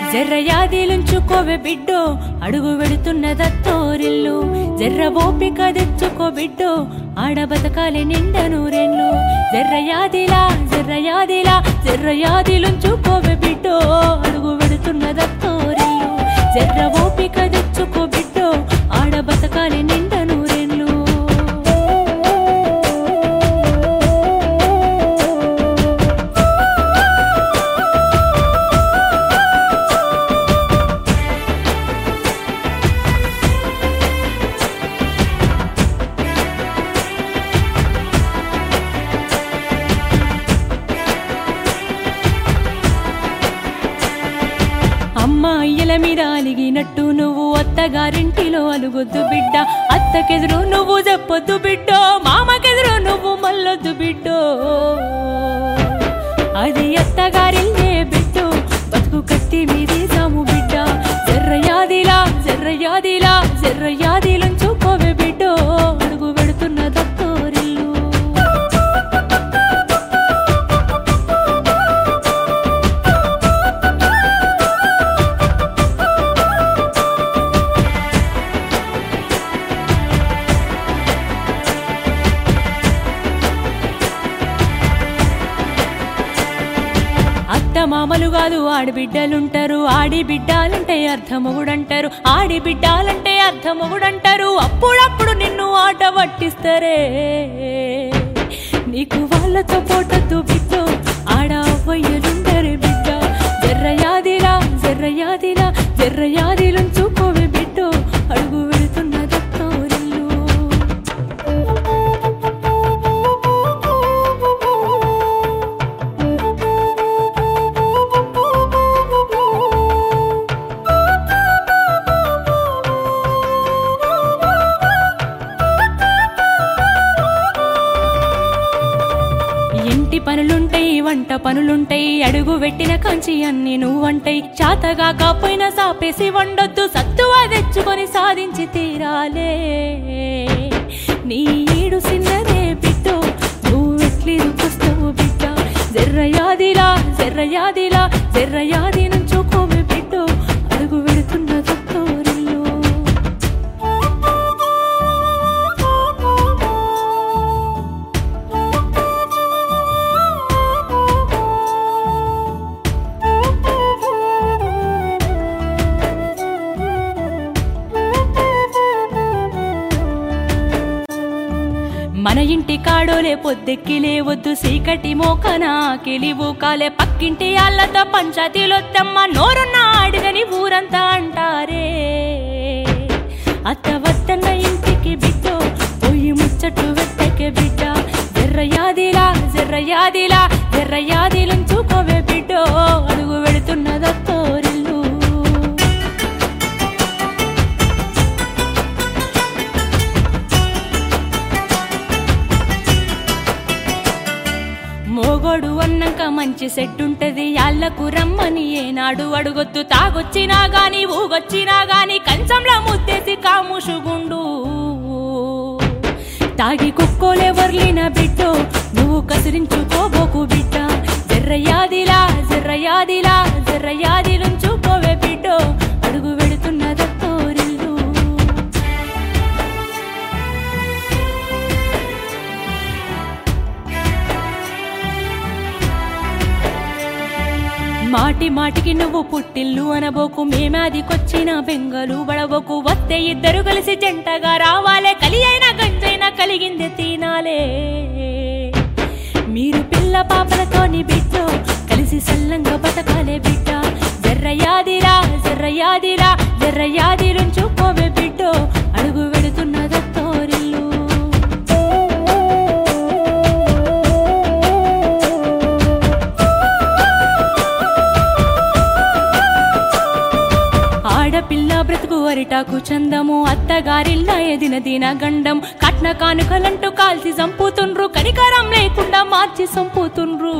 జర్రయాదిలుంచుకోవే బిడ్డో అడుగు వెడుతున్నదత్తోరిల్లు జర్ర ఓపిక తెచ్చుకో బిడ్డో ఆడ బతకాలి నిండ నూరెళ్ళు జర్రయాదిలా జర్రయాదిలా జర్రయాదిలుంచుకోవే బిడ్డో అడుగు వెడుతున్నదత్తోరిల్లు జర్ర ఓపిక తెచ్చుకో బిడ్డో ఆడ బతకాలి నిండ నూరెళ్ళు అమ్మ అయ్యల మీద అలిగినట్టు నువ్వు అత్తగారింటిలో అలుగొద్దు బిడ్డ అత్తకెదురు నువ్వు చెప్పొద్దు బిడ్డో మామకెదురు నువ్వు మల్లొద్దు బిడ్డో అది అత్తగారిల్లే బిడ్డో బతుకు కత్తి మీది సాము బిడ్డ జర్రయాదిలా జర్రయాదిలా జర్రయాదిలంచుకోవే బిడ్డో అడుగు పెడుతున్న దత్తోరిల్లు అత్త మామలు కాదు ఆడి బిడ్డలుంటారు ఆడి బిడ్డాలంటే అర్థమొగుడంటారు ఆడి బిడ్డాలంటే అర్థమొగుడంటారు అప్పుడప్పుడు నిన్ను ఆట పట్టిస్తారే నీకు వాళ్ళతో పోటద్దు బిడ్డ ఆడ అవ్వయ్యలుండరే బిడ్డ జర్రయాదిలా జర్రయాదిలా జర్రయాదిలుంచుకోవే బిడ్డ అడుగు వెళుతున్న దత్తోరిల్లు ఇంటి పనులుంటాయి వంట పనులుంటాయి అడుగు పెట్టిన కంచి అన్ని నువ్వంటాయి చాతగా కాపోయినా సాపేసి వండొద్దు సత్తువా తెచ్చుకొని సాధించి తీరాలే నీ ఈడు సిన్నదే బిడ్డో నువ్వెట్లి రుపుస్తావు బిడ్డ జర్రయాదిలా జర్రయాదిలా జర్రయాది నుంచుకోవే బిడ్డో అడుగు పెడుతున్న దత్తోరిల్లు మన ఇంటి కాడోలే పొద్దెక్కి లేవద్దు సీకటి మోకన కెలివు కాలే పక్కింటి అల్లతో పంచాయతీలొత్తమ్మ నోరున్న ఆడిదని ఊరంతా అంటారే అత్త వద్దన్న ఇంటికి బిడ్డ పోయి ముచ్చట్లు వెట్టకే బిడ్డ జర్రయాదిలా జర్రయాదిలా జర్రయాదిలంచుకోవే బిడ్డో అడుగు వెళుతున్నదత్తోరిల్లు మోగోడు అన్నాక మంచి సెట్ ఉంటది యాళ్ళకు రమ్మని ఏనాడు అడుగొద్దు తాగొచ్చినా గాని ఊగొచ్చినా గాని కంచంలో ముత్తేసి కాముషుగుండు తాగి కుక్కోలే వర్లిన బిడ్డో నువ్వు కసిరించుకోబోకు బిడ్డ జర్రయాదిలా జర్రయాదిలా జర్రయాదిలుంచుకోవే బిడ్డో అడుగు వెడుతున్న దత్తోరిల్లు మాటి మాటికి నువ్వు పుట్టిల్లు అనబోకు మేమాదికొచ్చిన బెంగలు బడబోకు వస్తే ఇద్దరు కలిసి జంటగా రావాలే కలి అయినా గంజైనా కలిగిందే తినాలే మీరు పిల్ల పాపలతోని బిడ్డ కలిసి సల్లంగా బతకాలే బిడ్డ జర్రయాదిరా జర్రయాదిరా జర్రయాదిరుంచుకోవే బిడ్డ అడుగు వెడుతున్న దత్తోరిల్లు ఆడపిల్ల బ్రతుకు అరిటాకు చందము అత్తగారిల్ల ఎదిన దిన గండం కట్న కానుకలంటూ కాల్చి చంపుతుండ్రు కనికరం లేకుండా మార్చి చంపుతుండ్రు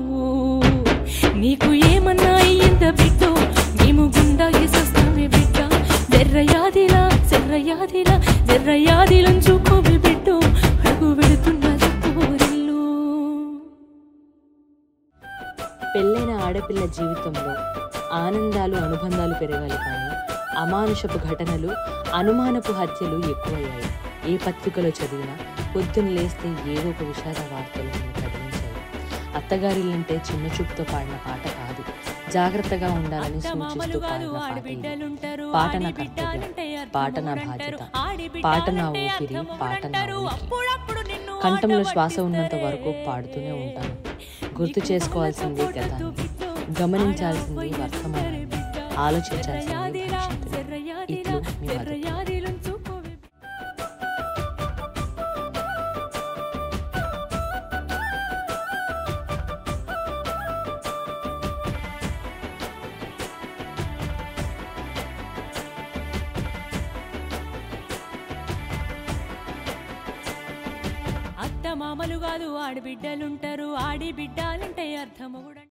నీకు ఏమన్నా అయ్యింద బిడ్డ మేము గుండా వేసేస్తామే బిడ్డ జర్రయాదిలా జర్రయాదిలా జర్రయాదిలంచుకోవే బిడ్డ అడుగు వెడుతున్నది పెళ్ళైన ఆడపిల్ల జీవితంలో ఆనందాలు అనుబంధాలు పెరగాలి కానీ అమానుషపు ఘటనలు అనుమానపు హత్యలు ఎక్కువయ్యాయి ఏ పత్రికలో చదివినా పొద్దున్న లేస్తే ఏదో ఒక విషాద వార్తలు నన్ను కదిలించాయి అత్తగారిల్లంటే చిన్న చూపుతో పాడిన పాట కాదు జాగ్రత్తగా ఉండాలని సూచిస్తూ పాడిన పాట ఇది. పాట నా కర్తవ్యం పాట నా బాధ్యత పాట నా ఊపిరి పాట నా ఉనికి కంఠంలో శ్వాస ఉన్నంత వరకు పాడుతూనే ఉంటాను గుర్తు చేసుకోవాల్సింది గతాన్ని గమనించాల్సింది వర్తమానాన్ని ఆలోచించాల్సింది భవిష్యత్తుని ఇట్లు మీ మధు అత్త మామలు కాదు ఆడబిడ్డలుంటారు ఆడి బిడ్డాలంటే అర్థమగుడు